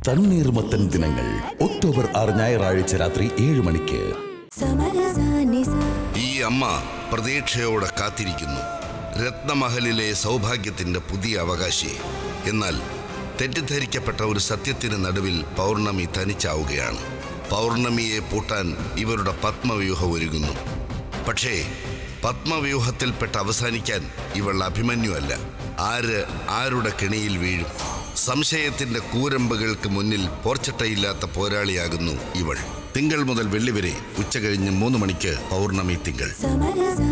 തണ്ണീർമത്തൻ ദിനങ്ങൾ ഒക്ടോബർ ആറ് ഞായറാഴ്ച രാത്രി ഏഴ് മണിക്ക് ഈ അമ്മ പ്രതീക്ഷയോടെ കാത്തിരിക്കുന്നു രത്നമഹലിലെ സൗഭാഗ്യത്തിന്റെ പുതിയ അവകാശി എന്നാൽ തെറ്റിദ്ധരിക്കപ്പെട്ട ഒരു സത്യത്തിന് നടുവിൽ പൗർണമി തനിച്ചാവുകയാണ് പൗർണമിയെ പൂട്ടാൻ ഇവരുടെ പത്മവ്യൂഹം ഒരുങ്ങുന്നു പക്ഷേ പത്മവ്യൂഹത്തിൽപ്പെട്ട് അവസാനിക്കാൻ ഇവൾ അഭിമന്യു അല്ല ആര് ആരുടെ കെണിയിൽ വീഴും സംശയത്തിന്റെ കൂരമ്പുകൾക്ക് മുന്നിൽ പോർച്ചട്ടയില്ലാത്ത പോരാളിയാകുന്നു ഇവൾ തിങ്കൾ മുതൽ വെള്ളി വരെ ഉച്ച കഴിഞ്ഞ് മൂന്ന് മണിക്ക് പൗർണമി തിങ്കൾ സമരസ